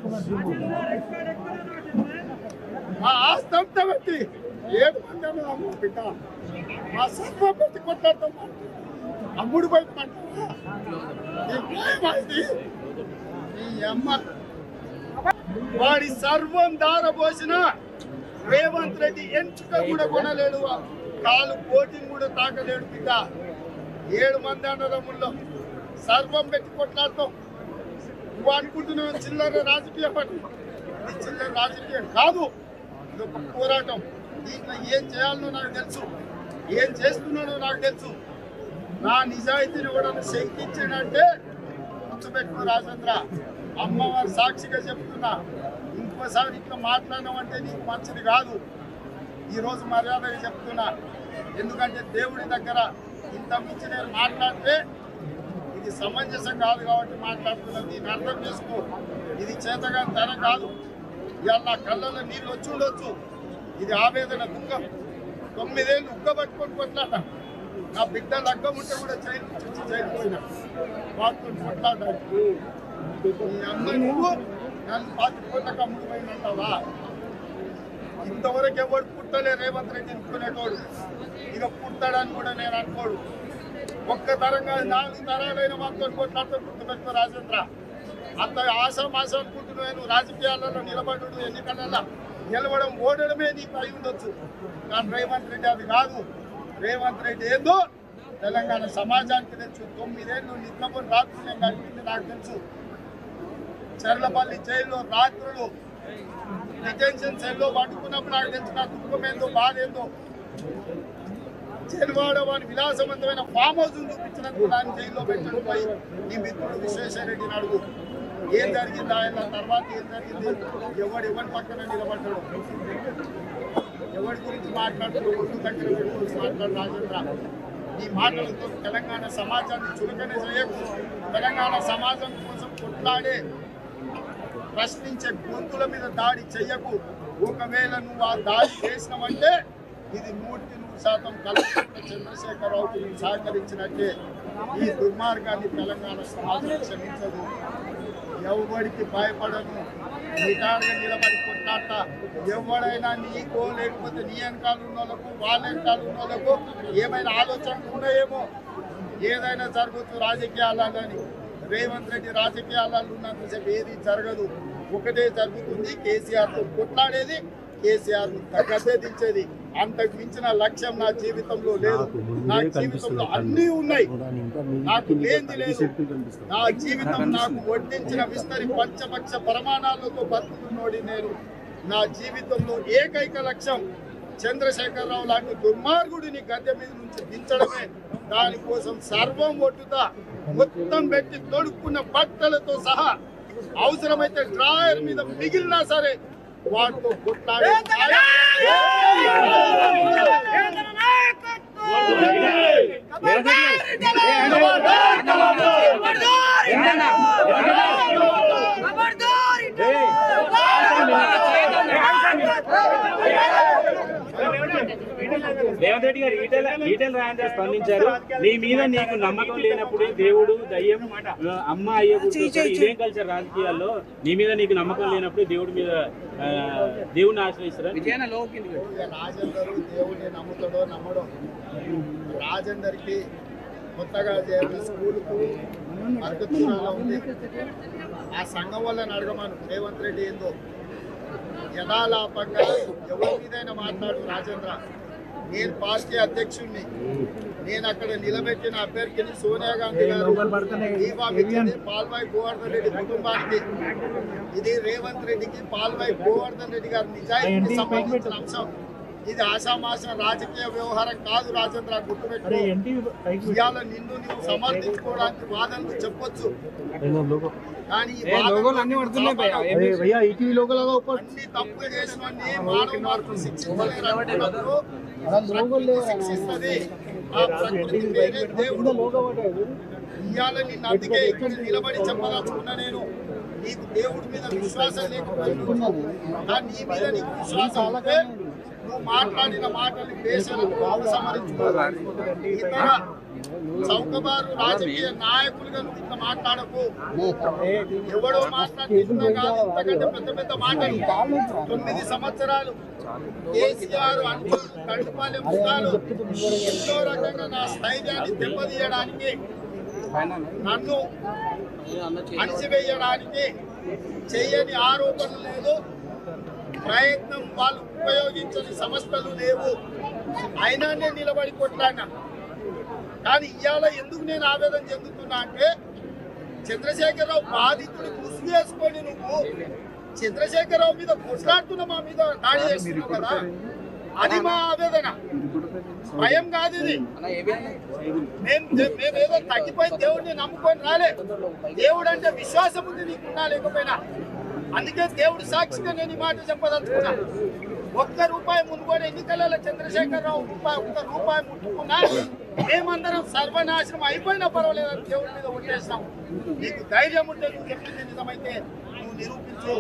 మా ఆస్తి అంతా పెట్టి ఏడు మంది అన్నది అమ్మ బిడ్డ మా సర్వం పెట్టి కొట్లాడతాం అమ్ముడు పోయి ఈ అమ్మ వాడి సర్వం దారబోసిన రేవంత్ రెడ్డి ఎంచుక కూడా కొనలేడు కాలు కోటింగ్ కూడా తాకలేడు బిడ్డ ఏడు మంది అన్నదమ్ముల్లో సర్వం పెట్టి కొట్లాడతాం నువ్వు అనుకుంటున్నావు చిల్లర రాజకీయ పార్టీ ఇది చిల్లర రాజకీయం కాదు ఇది ఒక పోరాటం దీంట్లో ఏం చేయాలనో నాకు తెలుసు ఏం చేస్తున్నానో నాకు తెలుసు నా నిజాయితీని కూడా శంకించాడంటే గుర్తుపెట్టుకో రాజేంద్ర అమ్మవారి సాక్షిగా చెప్తున్నా ఇంకోసారి ఇట్లా మాట్లాడడం నీకు మంచిది కాదు ఈ రోజు మర్యాదగా చెప్తున్నా ఎందుకంటే దేవుడి దగ్గర ఇంత మించి నేను మాట్లాడితే ఇది సమంజసం కాదు కాబట్టి మాట్లాడుతున్నాను దీన్ని అర్థం చేసుకో ఇది చేతగా తన కాదు ఇవాళ నా కళ్ళలో నీళ్ళు వచ్చి ఉండొచ్చు ఇది ఆవేదన దుఃఖం తొమ్మిదేళ్ళు ఉగ్గ పట్టుకొని కొట్లాట నా బిడ్డ లగ్గం ఉంటే కూడా జైలు నుంచి వచ్చి జైలు పోయినా వాటితో కొట్లాడడానికి ఈ అమ్మ నువ్వు నన్ను పాతి కోట్లకు అమ్ముడు పోయినంటావా ఇంతవరకు ఎవడు పుట్టలే రేవంత్ రెడ్డి అనుకునేటోడు ఇక పుట్టాడని కూడా నేను అనుకోడు ఒక్క తరంగా నాలుగు తరాలైన మాతో కొట్లాడుతూ గుర్తుపెట్టుకో రాజేంద్ర అంత ఆశ మాస అనుకుంటున్నావు నువ్వు రాజకీయాలలో నిలబడు ఎన్నికలలో నిలబడం ఓడడమే నీకు అయి ఉండొచ్చు కానీ రేవంత్ రెడ్డి అది కాదు రేవంత్ రెడ్డి ఏందో తెలంగాణ సమాజానికి తెలుసు తొమ్మిదేళ్ళు నిద్రపోని రాత్రులు నేను గడిపింది నాకు తెలుసు చర్లపల్లి జైల్లో రాత్రులు డిటెన్షన్ సెల్లో పట్టుకున్నప్పుడు నాకు తెలిసిన దుఃఖం ఏందో బాధ ఏందో జైలువాడ వాని విలాసవంతమైన ఫామ్ హౌస్ చూపించినందుకు దాన్ని జైల్లో పెట్టడం పోయి నీ మిత్రుడు విశ్వేశ్వరరెడ్డిని అడుగు ఏం జరిగింది ఆయన తర్వాత ఏం జరిగింది ఎవడు ఎవరి పక్కన నిలబడ్డాడు ఎవరి గురించి మాట్లాడుతూ ఒడ్డు దగ్గర పెట్టుకుని మాట్లాడు రాజేంద్ర ఈ మాటలతో తెలంగాణ సమాజాన్ని చులకన చేయకు తెలంగాణ సమాజం కోసం కొట్లాడే ప్రశ్నించే గొంతుల మీద దాడి చెయ్యకు ఒకవేళ నువ్వు ఆ దాడి చేసినావంటే ఇది నూటికి నూరు శాతం కల్పన చంద్రశేఖరరావుకి నువ్వు సహకరించినట్టే ఈ దుర్మార్గాన్ని తెలంగాణ సమాజం క్షమించదు ఎవరికి భయపడను నిటారుగా నిలబడి కొట్లాట ఎవడైనా నీకో లేకపోతే నీ వెనకాల ఉన్న వాళ్ళకు వాళ్ళ వెనకాల ఉన్న వాళ్ళకు ఏమైనా ఆలోచనలు ఉన్నాయేమో ఏదైనా జరగచ్చు రాజకీయాలని రేవంత్ రెడ్డి రాజకీయాలలో ఉన్నంతసేపు ఏది జరగదు ఒకటే జరుగుతుంది కేసీఆర్ తో కొట్లాడేది కేసీఆర్ ను తగ్గదే దించేది అంతకు మించిన లక్ష్యం నా జీవితంలో లేదు నా జీవితంలో అన్నీ ఉన్నాయి నాకు లేనిది లేదు నా జీవితం నాకు వడ్డించిన విస్తరి పంచపక్ష ప్రమాణాలతో బతుకుతున్నోడి నేను నా జీవితంలో ఏకైక లక్ష్యం చంద్రశేఖరరావు లాంటి దుర్మార్గుడిని గద్దె మీద నుంచి దించడమే దానికోసం సర్వం ఒట్టుతా మొత్తం పెట్టి తొడుక్కున్న బట్టలతో సహా అవసరమైతే డ్రాయర్ మీద మిగిలినా సరే వాటితో కొట్లాడే రేవంత్ రెడ్డి గారు ఈటెల ఈటెల రాజేంద్ర స్పందించారు నీ మీద నీకు నమ్మకం లేనప్పుడు దేవుడు దయ్యం ఆ, అమ్మ అయ్య కూర్చొని ఇదేం కల్చర్ రాజకీయాల్లో నీ మీద నీకు నమ్మకం లేనప్పుడు దేవుడి మీద ఆ, దేవుడిని ఆశ్రయిస్తారా ఇక రాజేందర్ దేవుడిని నమ్ముతాడో నమ్మడో రాజేందర్కి కొత్తగా చేరిన స్కూల్కు అర్గతురాలో ఉంది ఆ సంఘం వల్ల అడగమను రేవంత్ రెడ్డి ఏందో యథాలాపంగా ఎవరి మీదైనా మాట్లాడు రాజేంద్ర నేను పార్టీ అధ్యక్షుడిని నేను అక్కడ నిలబెట్టిన అభ్యర్థిని సోనియా గాంధీ గారు దీపం ఇచ్చింది పాల్వాయి గోవర్ధన్ రెడ్డి కుటుంబానికి ఇది రేవంత్ రెడ్డికి పాల్వాయి గోవర్ధన్ రెడ్డి గారి నిజాయితీకి సంబంధించిన అంశం ఇది ఆషామాష రాజకీయ వ్యవహారం కాదు రాజేంద్ర గుర్తుపెట్టుకో ఇవాళ నిన్ను నువ్వు సమర్థించుకోవడానికి వాదనలు చెప్పొచ్చు కానీ ఈ వాదనలు అన్ని తప్పులు చేసిన మానవ మార్పులు శిక్షించలేరు అనుకున్నప్పుడు ప్రకృతి శిక్షిస్తుంది ఆ ప్రకృతి పేరే దేవుడు ఇవాళ నిన్ను అందుకే ఇక్కడ నిలబడి చెప్పదలుచుకున్నా నేను నీకు దేవుడి మీద విశ్వాసం లేకపోయినా కానీ నీ మీద నీకు విశ్వాసం ఉంటే నువ్వు మాట్లాడిన మాటలు దేశాలకు ఉపసంహరించుకోవాలి ఇతర చౌకబారు రాజకీయ నాయకులుగా నువ్వు ఇట్లా మాట్లాడకు ఎవడో మాట్లాడుతున్నా కాదు ఇంతకంటే పెద్ద పెద్ద మాటలు తొమ్మిది సంవత్సరాలు కేసీఆర్ అంటూరు కండుపాలెం ముఖాలు ఎంతో రకంగా నా స్థైర్యాన్ని దెబ్బతీయడానికి నన్ను అణిచివేయడానికి చేయని ఆరోపణలు లేదు ప్రయత్నం వాళ్ళు ఉపయోగించని సంస్థలు లేవు అయినా నేను నిలబడి కొట్లాడినా కానీ ఇవాళ ఎందుకు నేను ఆవేదన చెందుతున్నా అంటే చంద్రశేఖరరావు బాధితుడు ముసుగు వేసుకొని నువ్వు చంద్రశేఖరరావు మీద కొట్లాడుతున్న మా మీద దాడి చేస్తున్నావు కదా అది మా ఆవేదన భయం కాదు ఇది మేము మేము ఏదో తగ్గిపోయి దేవుడిని నమ్ముకొని రాలే దేవుడు అంటే విశ్వాసం ఉంది నీకున్నా లేకపోయినా అందుకే దేవుడు సాక్షిగా నేను ఈ మాట చెప్పదలుచుకున్నా ఒక్క రూపాయి మునుగోడు ఎన్నికలలో చంద్రశేఖరరావు రూపాయి ఒక్క రూపాయి ముట్టుకున్నా మేమందరం సర్వనాశనం అయిపోయినా పర్వాలేదని దేవుడి మీద ఉండేస్తాం నీకు ధైర్యం ఉంటే నువ్వు చెప్పింది నిజమైతే నువ్వు నిరూపించు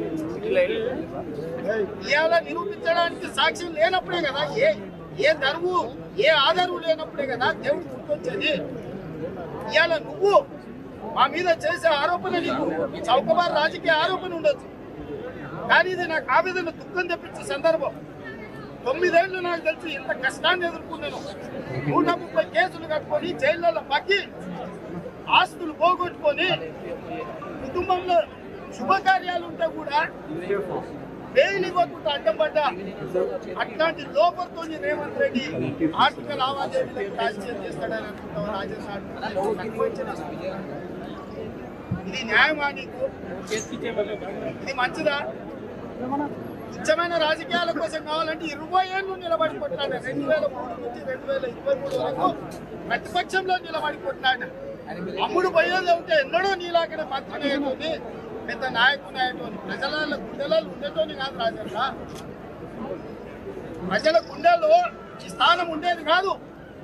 ఇవాళ నిరూపించడానికి సాక్ష్యం లేనప్పుడే కదా ఏ ఏ ధరువు ఏ ఆధారం లేనప్పుడే కదా దేవుడు గుర్తొచ్చేది ఇవాళ నువ్వు మా మీద చేసే ఆరోపణ నీకు చౌకబార్ రాజకీయ ఆరోపణ ఉండొచ్చు కానీ ఇది నాకు ఆవేదన దుఃఖం తెప్పించే సందర్భం తొమ్మిదేళ్లు నాకు తెలిసి ఇంత కష్టాన్ని ఎదుర్కొన్నాను నూట ముప్పై కేసులు కట్టుకొని జైళ్ళలో పక్కి ఆస్తులు పోగొట్టుకొని కుటుంబంలో శుభకార్యాలు ఉంటే కూడా బెయిల్ ఇవ్వకుండా అడ్డం పడ్డా అట్లాంటి లోపలతో రేవంత్ రెడ్డి ఆర్థిక లావాదేవీలకు రాజకీయం చేస్తాడని అనుకుంటావు రాజేష్ ఇది న్యాయమా నీకు ఇది మంచిదా ఉచ్చమైన రాజకీయాల కోసం కావాలంటే ఇరవై ఏళ్ళు నిలబడి కొట్లాడు రెండు వేల మూడు నుంచి రెండు వేల ఇరవై మూడు వరకు ప్రతిపక్షంలో నిలబడి కొట్లాడు అమ్ముడు పోయేది ఉంటే ఎన్నడూ నీలాగనే మంత్రి అయ్యేటోని పెద్ద నాయకుడు అయ్యేటోని ప్రజల గుండెలలో ఉండేటోని కాదు రాజన్న ప్రజల గుండెల్లో ఈ స్థానం ఉండేది కాదు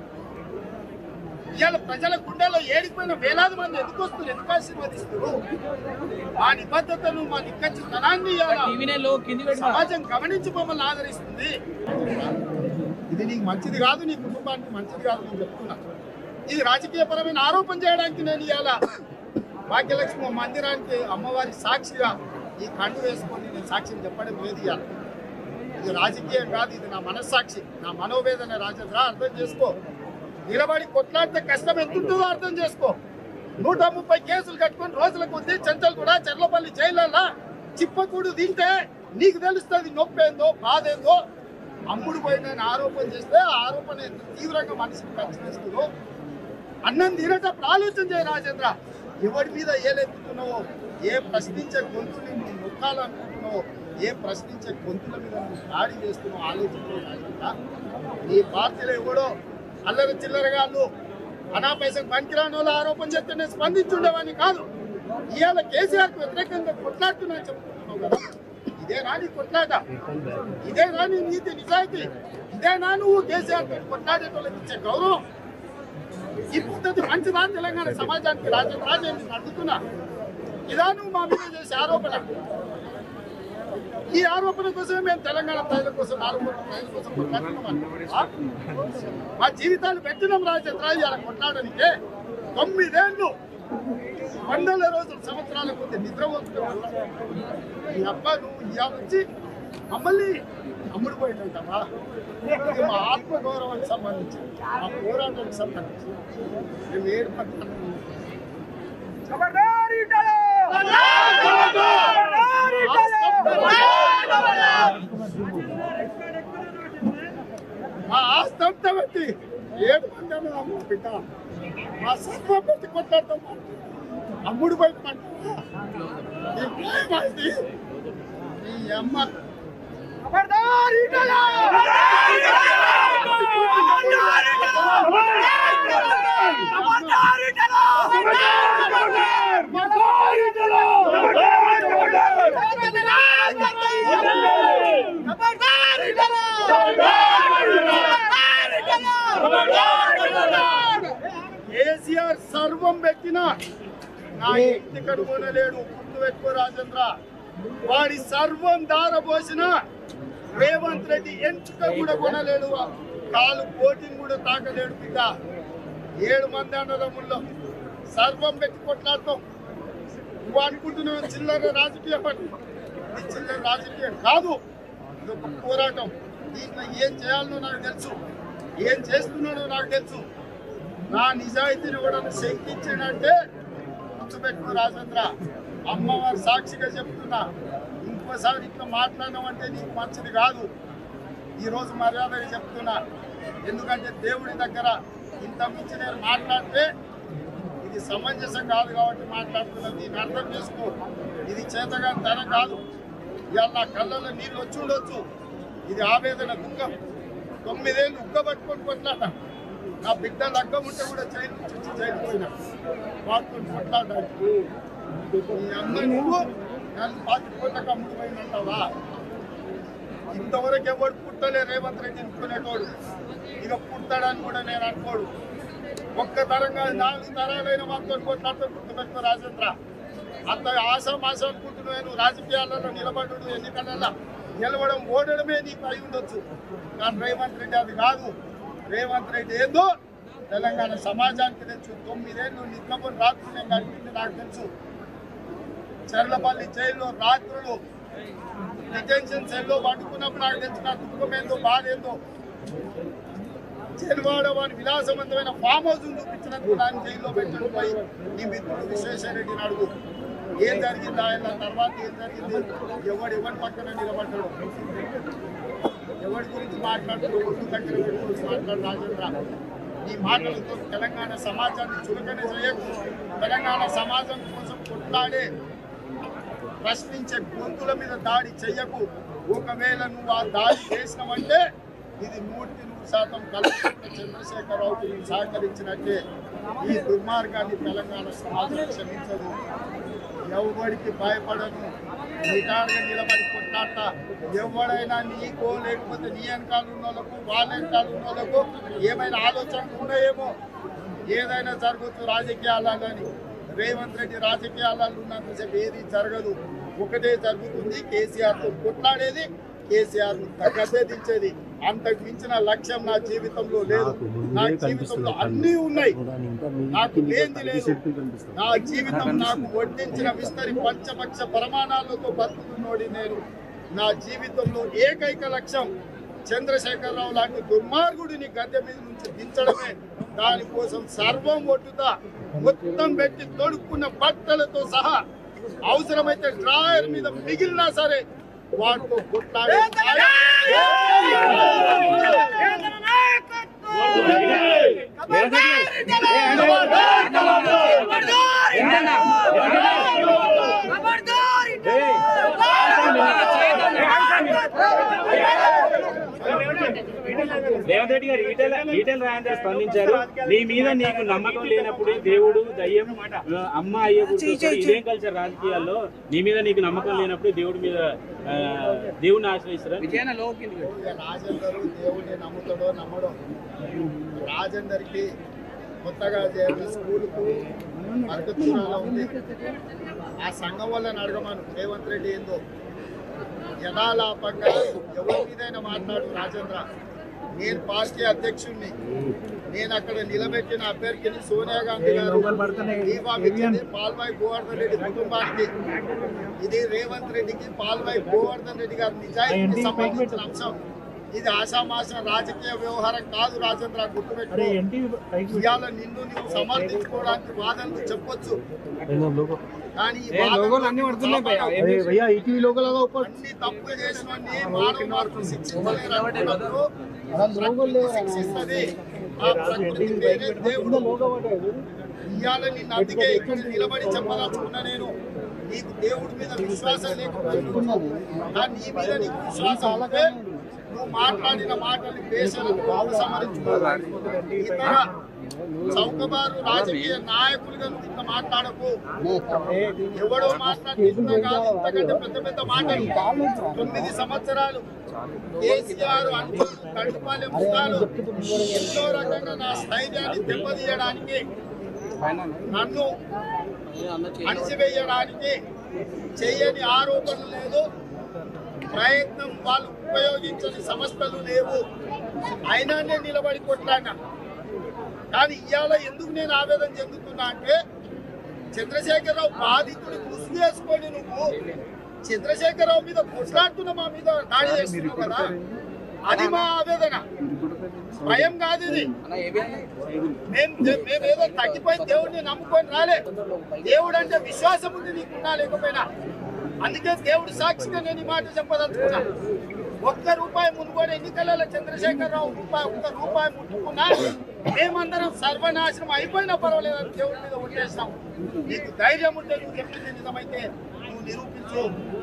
ఇవాళ ప్రజల గుండెల్లో ఏడిపోయిన వేలాది మంది ఎందుకు వస్తున్నారు ఎందుకు ఆశీర్వదిస్తారు మా నిబద్ధతను మా నిక్కచ్చితనాన్ని ఇవాళ సమాజం గమనించి మమ్మల్ని ఆదరిస్తుంది ఇది నీకు మంచిది కాదు నీ కుటుంబానికి మంచిది కాదు నేను చెప్తున్నా ఇది రాజకీయపరమైన ఆరోపణ చేయడానికి నేను ఇవాళ భాగ్యలక్ష్మి మందిరానికి అమ్మవారి సాక్షిగా ఈ కండు వేసుకొని నేను సాక్ష్యం చెప్పడం లేదు ఇవాళ ఇది రాజకీయం కాదు ఇది నా మనస్సాక్షి నా మనోవేదన రాజేంద్ర అర్థం చేసుకో నిలబడి కొట్లాడితే కష్టం ఎంతుంటుందో అర్థం చేసుకో నూట ముప్పై కేసులు కట్టుకొని రోజుల కొద్దీ చెంచల్ కూడా చెర్లపల్లి జైలల్లా చిప్పకూడు తింటే నీకు తెలుస్తుంది నొప్పి ఏందో బాధ ఏందో అమ్ముడు పోయిందని ఆరోపణ చేస్తే ఆ ఆరోపణ ఎంత తీవ్రంగా మనిషిని ఖర్చు అన్నం తినేటప్పుడు ఆలోచన చేయ రాజేంద్ర ఎవరి మీద ఏలెత్తుతున్నావో ఏ ప్రశ్నించే గొంతుని నువ్వు నొక్కాలనుకుంటున్నావో ఏ ప్రశ్నించే గొంతుల మీద నువ్వు దాడి చేస్తున్నావు ఆలోచన చేయ రాజేంద్ర నీ పార్టీలో ఎవడో అల్లరి చిల్లరగాళ్ళు అనా పైసలు పనికిరాని వాళ్ళు ఆరోపణ చేస్తే నేను స్పందించుండేవాడిని కాదు ఇవాళ కేసీఆర్ కు వ్యతిరేకంగా కొట్లాడుతున్నా చెప్పుకుంటున్నావు కదా ఇదే రాని కొట్లాట ఇదే రాని నీతి నిజాయితీ ఇదే నా నువ్వు కేసీఆర్ తో కొట్లాడేటోళ్ళకి ఇచ్చే గౌరవం ఈ పద్ధతి మంచిదా తెలంగాణ సమాజానికి రాజ్య రాజ్యాన్ని అడుగుతున్నా ఇదా నువ్వు మా మీద చేసే ఆరోపణ ఈ ఆరోపణ కోసమే మేము తెలంగాణ ప్రజల కోసం నాలుగు కోట్ల ప్రజల కోసం కొట్లాడుతున్నాం ఆ? మా జీవితాలు పెట్టినాం రాజేంద్ర ఇలా కొట్లాడడానికి తొమ్మిదేళ్ళు వందల రోజులు సంవత్సరాల కొద్ది నిద్రపోతున్నాం ఈ అబ్బా నువ్వు ఇవాళ వచ్చి మమ్మల్ని అమ్ముడు పోయిందంటావా ఇది మా ఆత్మగౌరవానికి సంబంధించి మా పోరాటానికి సంబంధించి మేము ఏడు పట్టాలి మా ఆస్తంతా పెట్టి ఏడు మంది అన్నది అమ్ముడు బిడ్డ మా సర్వం పెట్టి కొట్లాడతాం అమ్ముడు బయట ఈ అమ్మ కేసీఆర్ సర్వం పెట్టిన నా ఇంటి కడుగొనలేడు గుర్తు పెట్టుకో రాజేంద్ర వాడి సర్వం దారబోసిన రేవంత్ రెడ్డి ఎంచుక కూడా కొనలేడు కాలు కోటిని కూడా తాకలేడు బిడ్డ ఏడు మంది అన్నదమ్ముల్లో సర్వం పెట్టి కొట్లాడతాం నువ్వు అనుకుంటున్నావు చిల్లర రాజకీయం అని ఇది చిల్లర రాజకీయం కాదు ఇది ఒక పోరాటం దీంట్లో ఏం చేయాలనో నాకు తెలుసు ఏం చేస్తున్నానో నాకు తెలుసు నా నిజాయితీని కూడా శంకించాడంటే గుర్తుపెట్టుకో రాజేంద్ర అమ్మవారి సాక్షిగా చెప్తున్నా ఇంకోసారి ఇట్లా మాట్లాడడం నీకు మంచిది కాదు ఈరోజు మర్యాదగా చెప్తున్నా ఎందుకంటే దేవుడి దగ్గర ఇంత మించి నేను మాట్లాడితే ఇది సమంజసం కాదు కాబట్టి మాట్లాడుతున్నా దీన్ని అర్థం చేసుకో ఇది చేతగా తన కాదు ఇవాళ నా కళ్ళలో నీళ్ళు వచ్చి ఉండొచ్చు ఇది ఆవేదన దుఃఖం తొమ్మిదేళ్ళు ఉగ్గ పట్టుకొని కొట్లాట నా బిడ్డ లగ్గం ఉంటే కూడా జైలు నుంచి వచ్చి జైలు పోయినా వాటితో కొట్లాడడానికి ఈ అమ్మ నువ్వు నన్ను పాతి కోట్లకు అమ్ముడు పోయినంటావా ఇంతవరకు ఎవడు పుట్టలే రేవంత్ రెడ్డి అనుకునేటోడు ఇక పుట్టాడని కూడా నేను అనుకోడు ఒక్క తరంగా నాలుగు తరాలైన మాతో కొట్లాడుతూ గుర్తుపెట్టుకో రాజేంద్ర అంత ఆశం ఆశ అనుకుంటున్నావు నువ్వు రాజకీయాలలో నిలబడు ఎన్నికలలో గెలవడం ఓడడమే నీకు అయి ఉండొచ్చు కానీ రేవంత్ రెడ్డి అది కాదు రేవంత్ రెడ్డి ఏందో తెలంగాణ సమాజానికి తెలుసు తొమ్మిదేళ్ళు నిద్రపోని రాత్రులు నేను గడిపింది నాకు తెలుసు చర్లపల్లి జైల్లో రాత్రులు డిటెన్షన్ సెల్లో పట్టుకున్నప్పుడు నాకు తెలుసు నా దుఃఖం ఏందో బాధ ఏందో చెరువాడ వాని విలాసవంతమైన ఫామ్ హౌస్ చూపించినందుకు దాన్ని జైల్లో పెట్టడం పోయి నీ మిత్రుడు విశ్వేశ్వరరెడ్డిని అడుగు ఏం జరిగింది ఆయన తర్వాత ఏం జరిగింది ఎవడు ఎవరి పక్కన నిలబడ్డాడు ఎవరి గురించి మాట్లాడుతూ ఒడ్డు దగ్గర పెట్టుకుని మాట్లాడు రాజేంద్ర ఈ మాటలతో తెలంగాణ సమాజాన్ని చులకన చేయకు తెలంగాణ సమాజం కోసం కొట్లాడే ప్రశ్నించే గొంతుల మీద దాడి చెయ్యకు ఒకవేళ నువ్వు ఆ దాడి చేసినావంటే ఇది నూటికి నూరు శాతం కల్పన చంద్రశేఖరరావుకి నువ్వు సహకరించినట్టే ఈ దుర్మార్గాన్ని తెలంగాణ సమాజం క్షమించదు ఎవరికి భయపడను నిటారుగా నిలబడి కొట్లాట ఎవడైనా నీకో లేకపోతే నీ వెనకాల ఉన్న వాళ్ళకు వాళ్ళ వెనకాల ఉన్న వాళ్ళకు ఏమైనా ఆలోచనలు ఉన్నాయేమో ఏదైనా జరగచ్చు రాజకీయాలని రేవంత్ రెడ్డి రాజకీయాలలో ఉన్నంతసేపు ఏది జరగదు ఒకటే జరుగుతుంది కేసీఆర్ తో కొట్లాడేది కేసీఆర్ ను తగ్గదించేది అంతకు మించిన లక్ష్యం నా జీవితంలో లేదు నా జీవితంలో అన్నీ ఉన్నాయి నాకు లేనిది లేదు నా జీవితం నాకు వడ్డించిన విస్తరి పంచపక్ష ప్రమాణాలతో బతుకుతున్నోడి నేను నా జీవితంలో ఏకైక లక్ష్యం చంద్రశేఖరరావు లాంటి దుర్మార్గుడిని గద్దె మీద నుంచి దించడమే దానికోసం సర్వం ఒట్టుతా మొత్తం పెట్టి తొడుక్కున్న బట్టలతో సహా అవసరమైతే డ్రాయర్ మీద మిగిలినా సరే వాటితో కొట్లాడే రేవంత్ రెడ్డి గారు ఈటెల ఈటెల రాజేందర్ స్పందించారు నీ మీద నీకు నమ్మకం లేనప్పుడే దేవుడు దయ్యం ఆ, అమ్మ అయ్య గుర్తొస్తారు. ఇదేం కల్చర్ రాజకీయాల్లో నీ మీద నీకు నమ్మకం లేనప్పుడు దేవుడి మీద ఆ, దేవుడిని ఆశ్రయిస్తారా ఇక రాజేందర్ దేవుడిని నమ్ముతాడో నమ్మడో రాజేందర్కి కొత్తగా చేరిన స్కూల్కు అర్గతూరాలో ఉంది ఆ సంఘం వల్ల అడగమను రేవంత్ రెడ్డి ఏందో యథాలాపంగా ఎవరి మీదైనా మాట్లాడు రాజేంద్ర నేను పార్టీ అధ్యక్షుడిని నేను అక్కడ నిలబెట్టిన అభ్యర్థిని సోనియా గాంధీ గారు దీపామిచ్చింది పాల్వాయి గోవర్ధన్ రెడ్డి కుటుంబానికి ఇది రేవంత్ రెడ్డికి పాల్వాయి గోవర్ధన్ రెడ్డి గారి నిజాయితీకి సంబంధించిన అంశం ఇది ఆషామాష రాజకీయ వ్యవహారం కాదు రాజేంద్ర గుర్తుపెట్టుకో ఇవాళ నిన్ను నువ్వు సమర్థించుకోవడానికి వాదనలు చెప్పొచ్చు కానీ ఈ వాదనలు అన్ని తప్పులు చేసిన మానవ మార్పులు శిక్షించలేరు అనుకున్నప్పుడు ప్రకృతి శిక్షిస్తది. ఆ ప్రకృతి పేరే దేవుడు ఇవాళ నిన్ను అందుకే ఇక్కడ నిలబడి చెప్పదలుచుకున్నా నేను నీకు దేవుడి మీద విశ్వాసం లేకపోయినా కానీ నీ మీద నీకు విశ్వాసం ఉంటే నువ్వు మాట్లాడిన మాటల్ని పేషలకు ఉపసంహరించుకోవాలి ఇతర చౌకబారు రాజకీయ నాయకులుగా నువ్వు ఇట్లా మాట్లాడకు ఎవడో మాట్లాడుతున్నా కాదు ఇంతకంటే పెద్ద పెద్ద మాటలు తొమ్మిది సంవత్సరాలు కేసీఆర్ అంటూ కంటిపాలెం ముఖాలు ఎంతో రకంగా నా స్థైర్యాన్ని దెబ్బతీయడానికి నన్ను అణిచివేయడానికి చేయని ఆరోపణ లేదు ప్రయత్నం వాళ్ళు ఉపయోగించని సంస్థలు లేవు అయినా నేను నిలబడి కొట్లాడినా కానీ ఇవాళ ఎందుకు నేను ఆవేదన చెందుతున్నా అంటే చంద్రశేఖరరావు బాధితుడు ముసుగు వేసుకొని నువ్వు చంద్రశేఖరరావు మీద కొట్లాడుతున్న మా మీద దాడి చేస్తున్నావు కదా అది మా ఆవేదన భయం కాదు ఇది మేము మేమేదో తగ్గిపోయి దేవుడిని నమ్ముకొని రాలే దేవుడు అంటే విశ్వాసం ఉంది నీకున్నా లేకపోయినా అందుకే దేవుడు సాక్షిగా నేను ఈ మాట చెప్పదలుచుకున్నా ఒక్క రూపాయి మునుగోడు ఎన్నికలలో చంద్రశేఖరరావు రూపాయి ఒక్క రూపాయి ముట్టుకున్నా మేమందరం సర్వనాశనం అయిపోయినా పర్వాలేదు అని దేవుడి మీద ఉండేస్తాం నీకు ధైర్యం ఉంటే నువ్వు చెప్పింది నిజమైతే నువ్వు నిరూపించు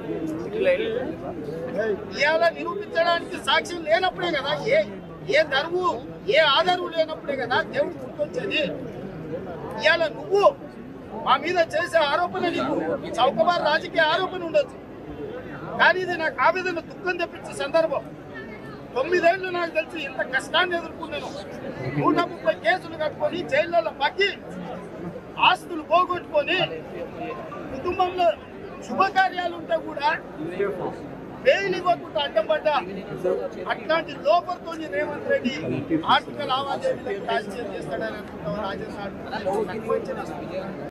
ఇవాళ నిరూపించడానికి సాక్ష్యం లేనప్పుడే కదా ఏ ఏ ధర్ము ఏ ఆధారం లేనప్పుడే కదా దేవుడు గుర్తొచ్చేది ఇవాళ నువ్వు మా మీద చేసే ఆరోపణ నీకు చౌకబార్ రాజకీయ ఆరోపణ ఉండొచ్చు కానీ ఇది నాకు ఆవేదన దుఃఖం తెప్పించే సందర్భం తొమ్మిదేళ్లు నాకు తెలిసి ఇంత కష్టాన్ని ఎదుర్కొన్నాను నూట ముప్పై కేసులు కట్టుకొని జైల్లో పక్కి ఆస్తులు పోగొట్టుకొని కుటుంబంలో శుభకార్యాలు ఉంటే కూడా బెయిల్ ఇవ్వకుండా అడ్డం పడ్డా అట్లాంటి లోపంతో రేవంత్ రెడ్డి ఆర్థిక లావాదేవీలకు రాజకీయం చేస్తాడని అనుకుంటాం రాజేంద్ర